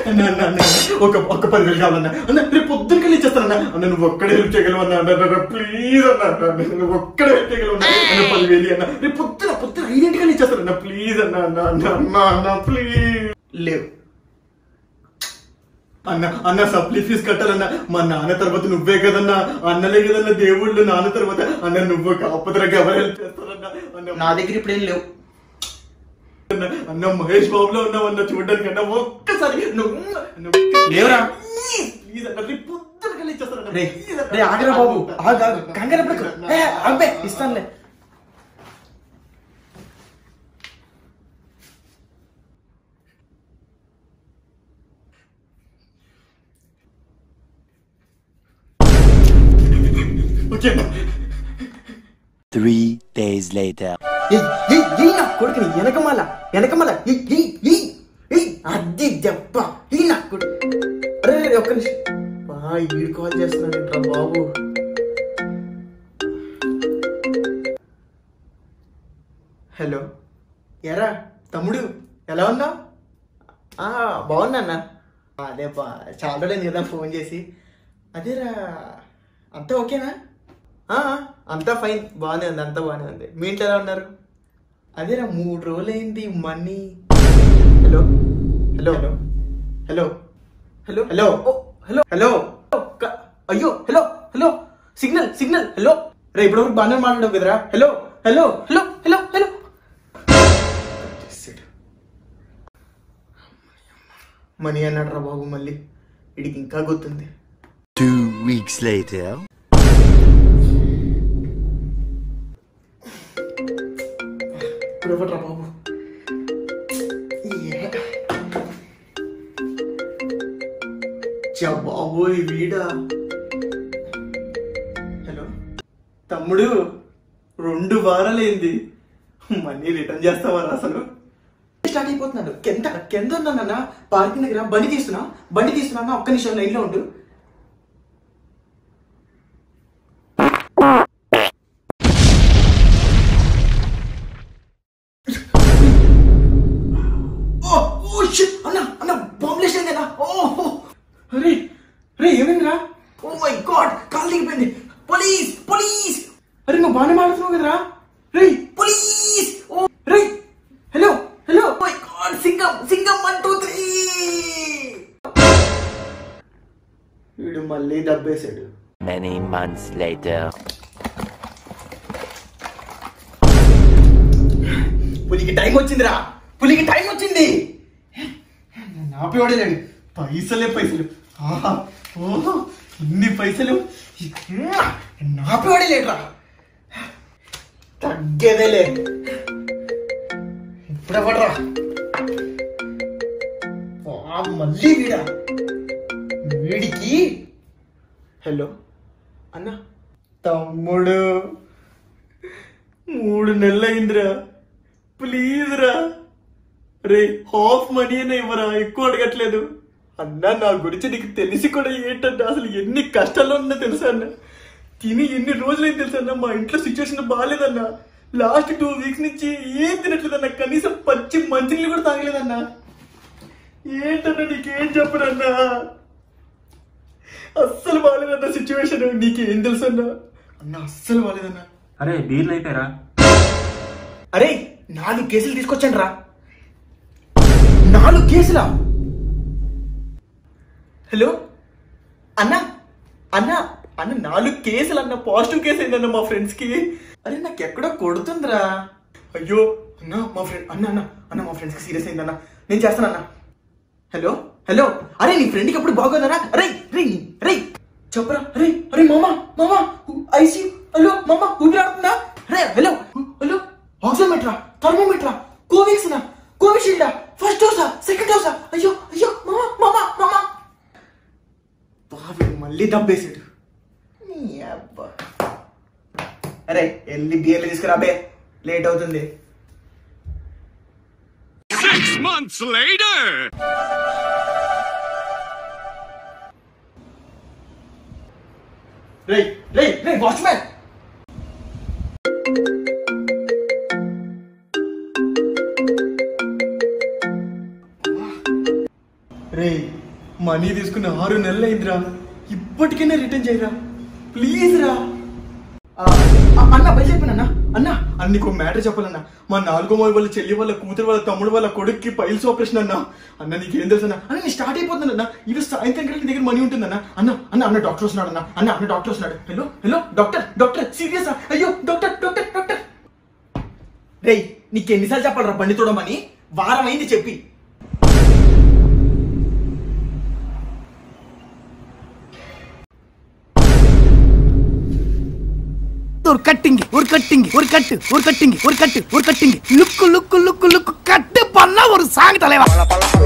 అన్న అన్న అన్న ఒక ఒక పదివేలు కావాలన్నా అన్న రేపు పొద్దున కలిసి ఇచ్చేస్తానన్నా అన్న నువ్వు ఒక్కడే హెల్ప్ చేయగలవు అన్న అన్న అన్న ప్లీజ్ అన్న అన్న, అన్న నువ్వు ఒక్కడే హెల్ప్ చేయగలవు అన్న అన్న పదివేలు అన్న రేపు పొద్దున పొద్దున ఐదింటికల్లా ఇచ్చేస్తానన్న ప్లీజ్ అన్న అన్న అన్న అన్న అన్న ప్లీజ్ లేవు అన్న అన్న సప్లీ ఫీజు కట్టాలన్న మా నాన్న తర్వాత నువ్వే కదన్నా అన్నలే కదన్న దేవుళ్ళు నాన్న తర్వాత అన్న నువ్వు కాకపోతే ఎవరు హెల్ప్ చేస్తారన్న అన్న నా దగ్గర ఇప్పుడు ఏం లేవు అన్న, అన్న మహేష్ బాబులో ఉన్నావన్న చూడడానికి అన్న ఒక్కసారి నువ్వు నువ్వు- లేవురా. ప్లీజ్ అన్న రేపు పొద్దున కల్లా ఇచ్చేస్తానన్న. రే ప్లీజ్ అన్న. రే ఆగరా బాబు ఆగు ఆగు కంగారు పడకు. ఏ, ఆగుబే ఇస్తానులే ఓకే అన్న. Three days later. ఏయ్, ఏయ్, ఏయ్ నా కొడుకుని వెనకమాల వెనకమాల ఏయ్, ఏయ్, ఏయ్, ఏయ్, అది దెబ్బ ఏయ్ నా కొడుకు అరే అరే, ఒక్క నిమిషం బా ఈడు కాల్ చేస్తున్నాడు ఏంట్రా బాబు హలో ఎరా తమ్ముడు ఎలా ఉన్నావు ఆ, బాగున్నా అన్న అదే బా చాలా రోజులైంది కదా ఫోన్ చేసి అదేరా అంతా ఓకేనా ఆ, అంతా ఫైన్ బాగానే ఉంది అంతా బాగానే ఉంది మీ ఇంట్లో ఎలా ఉన్నారు అదేరా మూడు రోజులైంది money hello hello hello hello hello hello ఓ, హలో హలో క- అయ్యో hello hello signal signal hello రే ఇప్పుడు బాగానే మాట్లాడవు కదరా hello hello hello hello hello money అన్నాడు రా బాబు మళ్ళీ వీడికి ఇంకా గుర్తుంది Two weeks later. ఇప్పుడు ఇవ్వట్రా బాబు ఏ. చ్చ బాబోయ్ వీడా హలో తమ్ముడు రెండు వారాలైంది మనీ రిటర్న్ చేస్తావా అసలు స్టార్ట్ అయిపోతున్నాడు కింద కింద ఉన్నానన్న పార్కింగ్ దగ్గర బండి తీస్తున్నా బండి తీస్తున్నా అన్న, ఒక్క నిమిషం లైన్ లో ఉండు ఓ ఓ షిట్ అన్న అన్న బాంబ్ లేసింది అన్న ఓ ఓ. అరే అరే ఏమైందిరా ఓ మై గాడ్ కాల్ దిగిపోయింది పోలీస్ పోలీస్ అరే నువ్వు బాగానే మాట్లాడుతున్నావు కదరా రే పోలీస్ ఓ రే hello hello my god Singam Singam one two three వీడు మళ్ళీ దబ్బేశాడు Many months later. పులికి టైం వచ్చిందిరా పులికి టైం వచ్చింది నాపేవాడే లేడు పైసలే పైసలు ఆహా, ఓహో ఇన్ని పైసలు నాపేవాడే లేడురా తగ్గేదేలే ఇప్పుడెవడరా ఆ, మళ్ళీ వీడా వీడికి హలో అన్న తమ్ముడు మూడు నెలలు అయిందిరా ప్లీజ్ రా రే హాఫ్ మనీ అయినా ఇవ్వరా ఎక్కువ అడగట్లేదు అన్నా నా గురించి నీకు తెలిసి కూడా ఏంటంటే అసలు ఎన్ని కష్టాల్లో ఉన్నా తెలుసా అన్న తిని ఎన్ని రోజులైంది తెలుసా అన్న మా ఇంట్లో సిచ్యువేషన్ బాగాలేదన్నా లాస్ట్ టూ వీక్స్ నుంచి ఏం తినట్లేదన్నా కనీసం పచ్చి మంచినీళ్ళు కూడా తాగలేదన్నా ఏంటన్నా నీకేం చెప్పనన్నా అస్సలు బాగాలేదన్న సిచ్యువేషన్ నీకేం తెలుసు అన్నా అన్న అస్సలు బాగాలేదన్నా అరే బీర్లు అయిపోయారా అరే నాలుగు కేసులు తీసుకొచ్చాను రా నాలుగు కేసులా హలో అన్న అన్న అన్న నాలుగు కేసులు అన్న పాజిటివ్ కేసు అయిందన్న మా ఫ్రెండ్స్ కి అరే నాకు ఎక్కడో కొడుతుందిరా అయ్యో అన్న మా ఫ్రెండ్ అన్న అన్న అన్న మా ఫ్రెండ్స్ కి సీరియస్ అయిందన్న నేను చేస్తానన్న హలో హలో అరే నీ ఫ్రెండ్కి ఎప్పుడు బాగోదరా అరే రే రే చెప్పరా అరే అరే మామా మామా ఐసీ హలో మామా ఊపిరాడుతుందా అరే హలో హలో ఆక్సిమీటరా థర్మోమీటరా కోవిక్స్ నా కోవిషీల్డా ఫస్ట్ డోసా సెకండ్ డోసా అయ్యో అయ్యో మామా మామా మామా బాబు మళ్ళీ దబ్బేసాడు నీ అబ్బా అరే వెళ్ళి బియర్లు తీసుకురా బే లేట్ అవుతుంది Six months later! రే రే రే వాచ్మ్యాన్ రే మనీ తీసుకుని ఆరు నెలలు అయిందిరా ఇప్పటికైనా రిటర్న్ చేయరా ప్లీజ్ రా ఆ, ఆ, అన్న బయలుదేరిపోయినా అన్న అన్న అన్న నీకు మ్యాటర్ చెప్పాలన్నా మా నాలుగో మొబైల్ వాళ్ళ చెల్లి వాళ్ళ కూతురు వాళ్ళ తమ్ముడు వాళ్ళ కొడుక్కి పైల్స్ ఆపరేషన్ అన్న అన్న నీకేం తెలుసు అన్న అన్న నేను స్టార్ట్ అయిపోతున్నాను అన్న ఇది సాయంత్రం కలిసి దగ్గర మనీ ఉంటుందన్న అన్న అన్న అన్న డాక్టర్ వస్తున్నాడు అన్న అన్న అన్న డాక్టర్ వస్తున్నాడు hello hello doctor doctor serious అయ్యో డాక్టర్ డాక్టర్ డాక్టర్ రేయ్ నీకు ఎన్నిసార్లు చెప్పాలరా బండి చూడమని వారం అయింది చెప్పి ஒரு கட்டிங்க ஒரு கட்டிங்க ஒரு கட்டு ஒரு கட்டிங்க ஒரு கட்டு ஒரு கட்டிங்க லுக்கு லுக்கு லுக்கு லுக்கு கட்டு பண்ணா ஒரு சாங் தலைவா